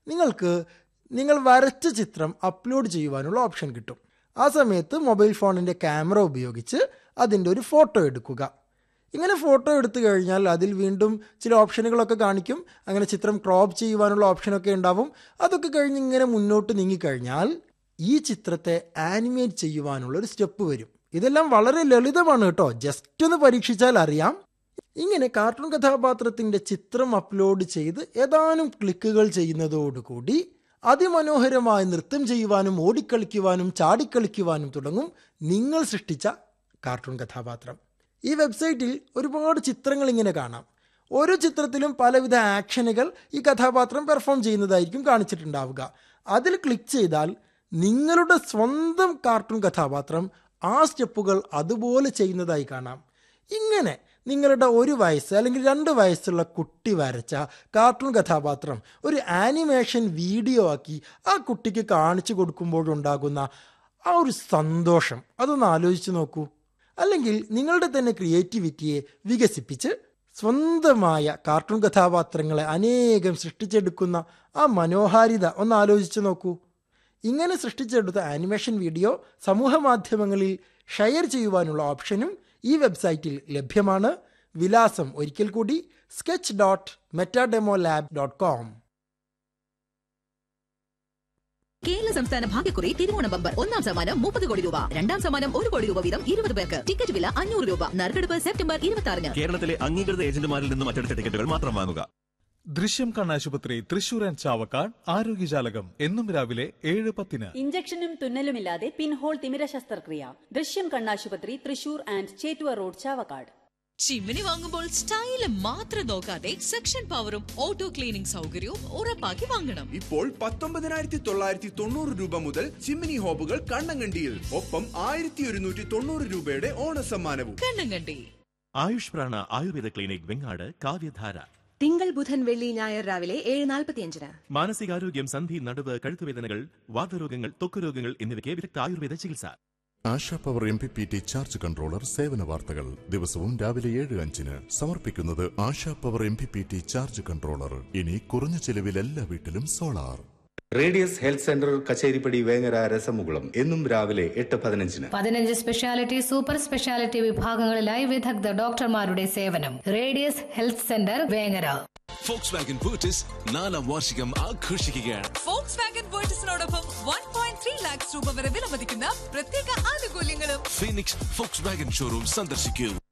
നിങ്ങൾക്ക് നിങ്ങൾ വരച്ച ചിത്രം അപ്ലോഡ് ചെയ്യുവാനുള്ള ഓപ്ഷൻ കിട്ടും ആ സമയത്ത് മൊബൈൽ ഫോണിൻ്റെ ക്യാമറ ഉപയോഗിച്ച് അതിൻ്റെ ഒരു ഫോട്ടോ എടുക്കുക ഇങ്ങനെ ഫോട്ടോ എടുത്തു കഴിഞ്ഞാൽ അതിൽ വീണ്ടും ചില ഓപ്ഷനുകളൊക്കെ കാണിക്കും അങ്ങനെ ചിത്രം ക്രോപ്പ് ചെയ്യുവാനുള്ള ഓപ്ഷനൊക്കെ ഉണ്ടാവും അതൊക്കെ കഴിഞ്ഞ് ഇങ്ങനെ മുന്നോട്ട് നീങ്ങിക്കഴിഞ്ഞാൽ ഈ ചിത്രത്തെ ആനിമേറ്റ് ചെയ്യുവാനുള്ള ഒരു സ്റ്റെപ്പ് വരും ഇതെല്ലാം വളരെ ലളിതമാണ് കേട്ടോ ജസ്റ്റ് ഒന്ന് പരീക്ഷിച്ചാൽ അറിയാം ഇങ്ങനെ കാർട്ടൂൺ കഥാപാത്രത്തിൻ്റെ ചിത്രം അപ്ലോഡ് ചെയ്ത് ഏതാനും ക്ലിക്കുകൾ ചെയ്യുന്നതോടുകൂടി അതിമനോഹരമായി നൃത്തം ചെയ്യുവാനും ഓടിക്കളിക്കുവാനും ചാടിക്കളിക്കുവാനും തുടങ്ങും നിങ്ങൾ സൃഷ്ടിച്ച കാർട്ടൂൺ കഥാപാത്രം ഈ വെബ്സൈറ്റിൽ ഒരുപാട് ചിത്രങ്ങൾ ഇങ്ങനെ കാണാം ഓരോ ചിത്രത്തിലും പലവിധ ആക്ഷനുകൾ ഈ കഥാപാത്രം പെർഫോം ചെയ്യുന്നതായിരിക്കും കാണിച്ചിട്ടുണ്ടാവുക അതിൽ ക്ലിക്ക് ചെയ്താൽ നിങ്ങളുടെ സ്വന്തം കാർട്ടൂൺ കഥാപാത്രം ആ സ്റ്റെപ്പുകൾ അതുപോലെ ചെയ്യുന്നതായി കാണാം ഇങ്ങനെ നിങ്ങളുടെ ഒരു വയസ്സ് അല്ലെങ്കിൽ രണ്ട് വയസ്സുള്ള കുട്ടി വരച്ച കാർട്ടൂൺ കഥാപാത്രം ഒരു ആനിമേഷൻ വീഡിയോ ആക്കി ആ കുട്ടിക്ക് കാണിച്ചു കൊടുക്കുമ്പോഴുണ്ടാകുന്ന ആ ഒരു സന്തോഷം അതൊന്ന് ആലോചിച്ച് നോക്കൂ അല്ലെങ്കിൽ നിങ്ങളുടെ തന്നെ ക്രിയേറ്റിവിറ്റിയെ വികസിപ്പിച്ച് സ്വന്തമായ കാർട്ടൂൺ കഥാപാത്രങ്ങളെ അനേകം സൃഷ്ടിച്ചെടുക്കുന്ന ആ മനോഹാരിത ഒന്ന് ആലോചിച്ച് നോക്കൂ ഇങ്ങനെ സൃഷ്ടിച്ചെടുത്ത ആനിമേഷൻ വീഡിയോ സമൂഹ മാധ്യമങ്ങളിൽ ഷെയർ ചെയ്യുവാനുള്ള ഓപ്ഷനും ഈ വെബ്സൈറ്റിൽ ലഭ്യമാണ് വിലാസം ഒരിക്കൽ കൂടി sketch dot meta demo lab dot com Kerala സംസ്ഥാന ഭാഗ്യക്കുറി തിരുവോണ ബമ്പർ ഒന്നാം സമ്മാനം മുപ്പത് കോടി രൂപ രണ്ടാം സമ്മാനം ഒരു കോടി രൂപ വീതം ഇരുപത് പേർക്ക് ടിക്കറ്റ് വില അഞ്ഞൂറ് രൂപ നറുക്കെടുപ്പ് സെപ്റ്റംബർ ഇരുപത്തി ആറിന് കേരളത്തിലെ അംഗീകൃത ഏജന്റുമാരിൽ നിന്നും മറ്റെടുത്ത ടിക്കറ്റുകൾ മാത്രം വാങ്ങുക ദൃശ്യം കണ്ണാശുപത്രി തൃശൂർ ആൻഡ് ചാവക്കാട് ആരോഗ്യജാലകം എന്നും രാവിലെ ഏഴ് പത്തിന് ഇഞ്ചക്ഷനും തുന്നലുമില്ലാതെ പിൻഹോൾ തിമിര ശസ്ത്രക്രിയ ദൃശ്യം കണ്ണാശുപത്രി തൃശൂർ ആൻഡ് ചേറ്റുവ റോഡ് ചാവക്കാട് ചിമ്മിനി വാങ്ങുമ്പോൾ സ്റ്റൈല് മാത്രം നോക്കാതെ സെക്ഷൻ പവറും ഓട്ടോ ക്ലീനിംഗ് സൗകര്യവും ഉറപ്പാക്കി വാങ്ങണം ഇപ്പോൾ പത്തൊമ്പതിനായിരത്തി തൊള്ളായിരത്തി തൊണ്ണൂറ് രൂപ മുതൽ ചിമ്മിനി ഹോബുകൾ കണ്ണങ്കണ്ടിയിൽ ഒപ്പം ആയിരത്തി ഒരുന്നൂറ്റി തൊണ്ണൂറ് രൂപയുടെ ഓണസമ്മാനവും കണ്ണങ്കണ്ടി ആയുഷ് പ്രാണ ആയുർവേദ ക്ലിനിക് വെങ്ങാട് കാവ്യധാര തിങ്കൾ ബുധൻ വെള്ളി ഞായർ രാവിലെ ഏഴ് നാൽപ്പത്തിയഞ്ചിന് മാനസികാരോഗ്യം സന്ധി നടുവ് കഴുത്തുവേദനകൾ വാതരോഗങ്ങൾ ത്വക്കുരോഗങ്ങൾ എന്നിവയ്ക്ക് വിദഗ്ധ ആയുർവേദ ചികിത്സ Asha power M P P T charge controller സേവന വാർത്തകൾ ദിവസവും രാവിലെ ഏഴ് അഞ്ചിന് സമർപ്പിക്കുന്നത് Asha power M P P T charge controller ഇനി കുറഞ്ഞ ചെലവിൽ എല്ലാ വീട്ടിലും solar radius health centre Kacheripady Vengara രസമുകുളം എന്നും രാവിലെ എട്ട് പതിനഞ്ചിന് പതിനഞ്ച് സ്പെഷ്യാലിറ്റി സൂപ്പർ സ്പെഷ്യാലിറ്റി വിഭാഗങ്ങളിലായി വിദഗ്ധ ഡോക്ടർമാരുടെ സേവനം radius health centre Vengara Volkswagen Virtus നാലാം വാർഷികം ആഘോഷിക്കുകയാണ് ഫോക്സ് വാഗൻ വേർട്ടസിനോടൊപ്പം വൺ പോയിന്റ് ത്രീ ലാക്സ് രൂപ വരെ വിലമതിക്കുന്ന പ്രത്യേക ആനുകൂല്യങ്ങളും ഫീനിക്സ് ഫോക്സ് വാഗൻ ഷോറൂം സന്ദർശിക്കൂ